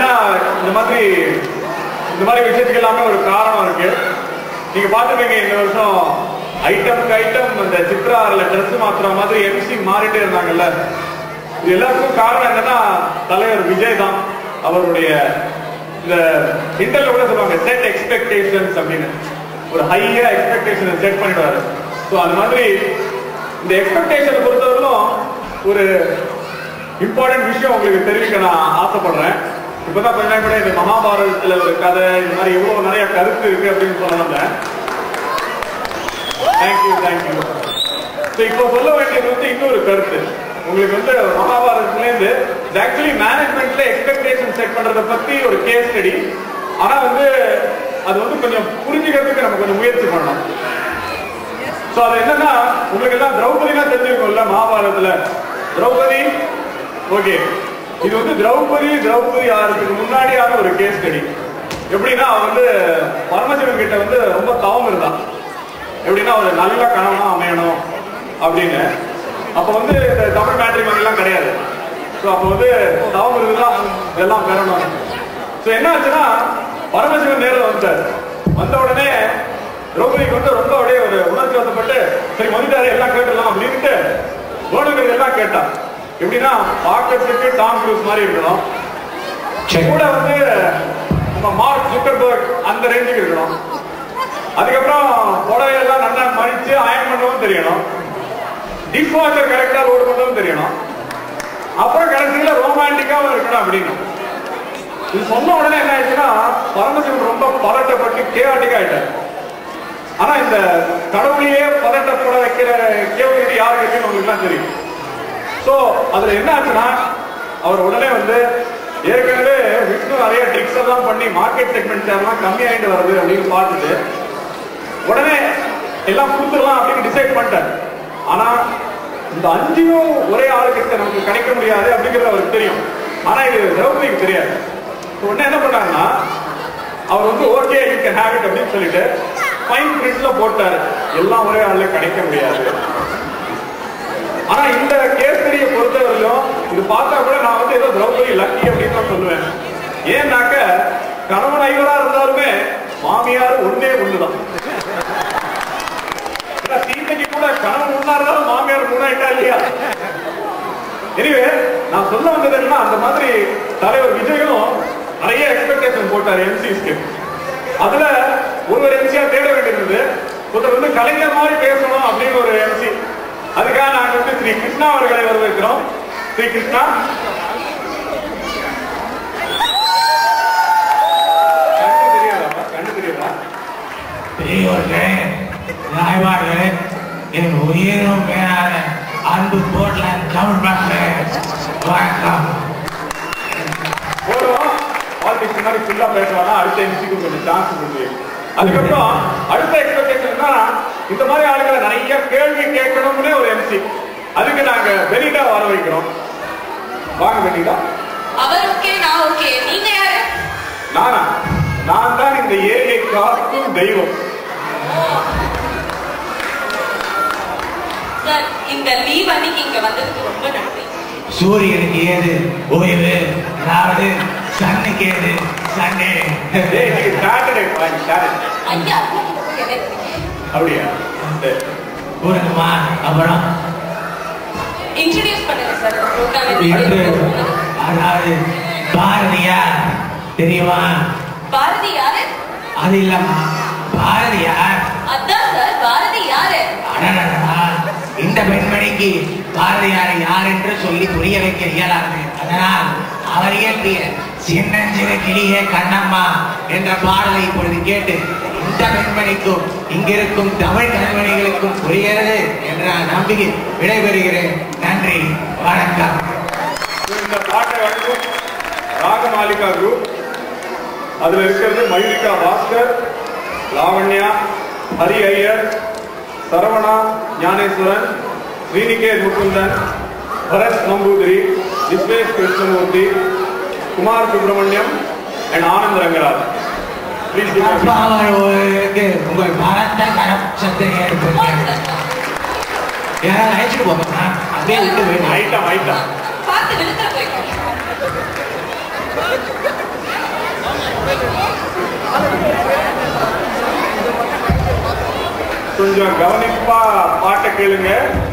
ஏன்னா இந்த மாதிரி இந்த மாதிரி விஷயத்துக்கு எல்லாமே ஒரு காரணம் இருக்கு நீங்க பாத்துருப்பீங்க இந்த வருஷம் ஐட்டம்க்கு ஐட்டம் இந்த சித்ரால ட்ரெஸ் மாத்துற மாதிரி எம்சி மாறிட்டே இருந்தாங்கல்ல இது எல்லாருக்கும் காரணம் என்னன்னா தலைவர் விஜய் தான் அவருடைய இந்த இன்டர்ல கூட சொல்லுவாங்க செட் எக்ஸ்பெக்டேஷன்ஸ் அப்படின்னு ஒரு ஹையா எக்ஸ்பெக்டேஷன் செட் பண்ணிடுவாரு ஸோ அந்த மாதிரி இந்த எக்ஸ்பெக்டேஷனை பொறுத்தவரையிலும் ஒரு இம்பார்ட்டன்ட் விஷயம் உங்களுக்கு தெரிவிக்க நான் ஆசைப்படுறேன் இப்பதான் கொஞ்ச நாள் கூட இந்த மகாபாரதத்துல ஒரு கதை இந்த மாதிரி எவ்வளவு நிறைய கருத்து இருக்கு அப்படின்னு சொன்னாங்க தேங்க்யூ தேங்க்யூ ஸோ இப்போ சொல்ல வேண்டியது வந்து இன்னொரு கருத்து உங்களுக்கு வந்து மகாபாரதத்துலேருந்து ஆக்சுவலி மேனேஜ்மெண்ட்ல எக்ஸ்பெக்டேஷன் செட் பண்றத பத்தி ஒரு கேஸ் ஸ்டடி ஆனா வந்து அது வந்து கொஞ்சம் புரிஞ்சுக்கிறதுக்கு நம்ம கொஞ்சம் முயற்சி பண்ணணும் ஸோ அது என்னன்னா உங்களுக்கு எல்லாம் திரௌபதினா தெரிஞ்சிருக்கும்ல மகாபாரதத்துல திரௌபதி ஓகே இது வந்து திரௌபதி திரௌபதி ஆகிறதுக்கு முன்னாடியான ஒரு கேஸ் ஸ்டடி எப்படின்னா அவ வந்து பரமசிவன் கிட்ட வந்து ரொம்ப தவம் இருந்தான் எப்படின்னா ஒரு நல்ல கணவனா அமையணும் அப்படின்னு அப்ப வந்து இந்த தமிழ் மேட்ரிமன் எல்லாம் கிடையாது ஸோ அப்போ வந்து தவம் இருக்குதான் இதெல்லாம் பெறணும் ஸோ என்ன ஆச்சுன்னா பரமசிவன் நேரில் வந்தார் வந்த உடனே திரௌபதிக்கு வந்து ரொம்ப அப்படியே ஒரு உணர்ச்சி வசப்பட்டு சரி வந்துட்டாரு எல்லாம் கேட்டுடலாம் அப்படின்ட்டு வேணுங்கிறது எல்லாம் கேட்டான் எப்படின்னா பார்க்கறதுக்கு டாம் க்ரூஸ் மாதிரி இருக்கணும் கூட வந்து நம்ம மார்க் ஜுக்கர்பர்க் அந்த ரேஞ்சுக்கு இருக்கணும் அதுக்கப்புறம் புடவையெல்லாம் நல்லா மடிச்சு அயன் பண்ணவும் தெரியணும் டிஷ் வாஷர் கரெக்டா லோடு பண்ணவும் தெரியணும் அப்புறம் கடைசியில ரோமான்டிக்காவும் இருக்கணும் அப்படின்னு இது சொன்ன உடனே என்ன ஆயிடுச்சுன்னா பரமசிவன் ரொம்ப பதட்டப்பட்டு கேஆட்டிக் ஆயிட்டார் ஆனா இந்த கடவுளையே பதட்டப்பட வைக்கிற கேள்வி யாருக்கு இருக்குன்னு உங்களுக்கு எல்லாம் தெரியும் சோ அதுல என்ன ஆச்சுன்னா அவர் உடனே வந்து ஏற்கனவே விஷ்ணு நிறைய ட்ரிக்ஸ் எல்லாம் பண்ணி மார்க்கெட் செக்மெண்ட் எல்லாம் கம்மியாயிட்டு வருது அப்படின்னு பார்த்துட்டு உடனே எல்லாம் கொடுத்துடலாம் அப்படின்னு டிசைட் பண்ணிட்டார் ஆனா இந்த அஞ்சையும் ஒரே ஆளுக்கிட்ட நமக்கு கிடைக்க முடியாது அப்படிங்கிறது அவருக்கு தெரியும் ஆனா இது திரௌபதிக்கு தெரியாது உடனே என்ன பண்ணாங்கன்னா அவர் வந்து okay you can have it அப்படின்னு சொல்லிட்டு ஃபைன் பிரிண்ட்ல போட்டாரு எல்லாம் ஒரே ஆள்ல கிடைக்க முடியாது ஆனா இந்த கேசரியை பொறுத்தவரையிலும் இது பார்த்தா கூட நான் வந்து ஏதோ திரௌபதி லக்கி அப்படின்னு தான் சொல்லுவேன் ஏன்னாக்க கணவன் ஐவரா இருந்தாலுமே மாமியார் ஒன்னே ஒண்ணுதான் ஏன்னா சீதைக்கு கூட கணவன் ஒண்ணா இருந்தாலும் மாமியார் மூணாயிட்டா இல்லையா எனிவே நான் சொல்ல வந்தது என்ன அந்த மாதிரி தலைவர் விஜயும் நிறைய எக்ஸ்பெக்டேஷன் போட்டார் எம்சிஸ்க்கு அதுல ஒருவர் எம்சியா தேட வேண்டியிருந்தது ஒருத்தர் வந்து கலைஞர் மாதிரி பேசணும் அப்படின்னு ஒரு எம்சி அதுக்காக நாங்க வந்து ஸ்ரீ கிருஷ்ணா அவர்களை வரவேற்கிறோம் ஸ்ரீ கிருஷ்ணா கண்ணு தெரியாதா கண்ணு தெரியாதா பெரியவர்களே ராய்வார்களே என் உயிரும் மேலான அன்பு போர்ட்லேண்ட் தமிழ் மக்களே வணக்கம் போடுவோம் பாலிடிக்ஸ் முன்னாடி ஃபுல்லா பேசுவாங்க அடுத்த எம்சிக்கு கொஞ்சம் சான்ஸ் கொடுங்க அதுக்கப்புறம் அடுத்த எக்ஸ்பெக்டேஷன்னா இந்த மாதிரி ஆளுங்களை நிறைய கேள்வி கேட்கணும்னே ஒரு எம்சி அதுக்கு நாங்க பெனிடா வர வைக்கிறோம் வாங்க பெனிடா அவர் ஓகே நான் ஓகே நீங்க யாரு நானா நான் தான் இந்த ஏரியை காக்கும் தெய்வம் சார் இந்த லீவ் அன்னைக்கு இங்க வந்ததுக்கு ரொம்ப நன்றி சூரியனுக்கு ஏது ஓய்வு அதாவது சன்னுக்கு ஏது சண்டே டேய், இன்னைக்கு சாட்டர்டே பாய் சாட்டர்டே ஐயா அதான் கிட்ட போய் என்ன இருக்கீங்க? அப்படியா சரி. கூறுங்கம்மா அப்புறம் இன்ட்ரடியூஸ் பண்ணுங்க சார் இன்று ப்ரோக்ராம் அதாவது பாரதியார் தெரியுமா பாரதி யாரு அது இல்லம்மா பாரதியார் அதான் சார் பாரதி யாரு அடடடடா, இந்த பெண்மணிக்கு பாரதியார் யார் என்று சொல்லி புரிய வைக்க இயலாது அதனால் அவர் இயற்றிய சின்னஞ்சிறு கிளியே கண்ணம்மா என்ற பாடலை இப்பொழுது கேட்டு இந்த பெண்மணிக்கும் இங்கிருக்கும் தமிழ் கண்மணிகளுக்கும் புரிகிறது என்ற நம்பிக்கை விடைபெறுகிறேன் நன்றி வணக்கம் இந்த பாட்டை வழங்கும் ராகமாலிகா குரூப் அதுல இருக்கிறது மயூரிகா பாஸ்கர் லாவண்யா ஹரி ஐயர் சரவணா ஞானேஸ்வரன் ஸ்ரீனிகேத் முகுந்தன் பரத் நம்பூதிரி விஸ்வேஷ் கிருஷ்ணமூர்த்தி குமார் சுப்பிரமணியம் அண்ட் ஆனந்த் ரங்கராஜ் ப்ளீஸ் அப்பா அவர்களுக்கு உங்கள் பலத்த கரப்சத்தை ஏற்படுத்த யாராவது அழைச்சிட்டு போங்க அப்படியே விட்டு வேணும் ஐட்டம் ஐட்டம் பார்த்து விழுத்துல போய்க்கோங்க கொஞ்சம் கவனிப்பா பாட்டை கேளுங்க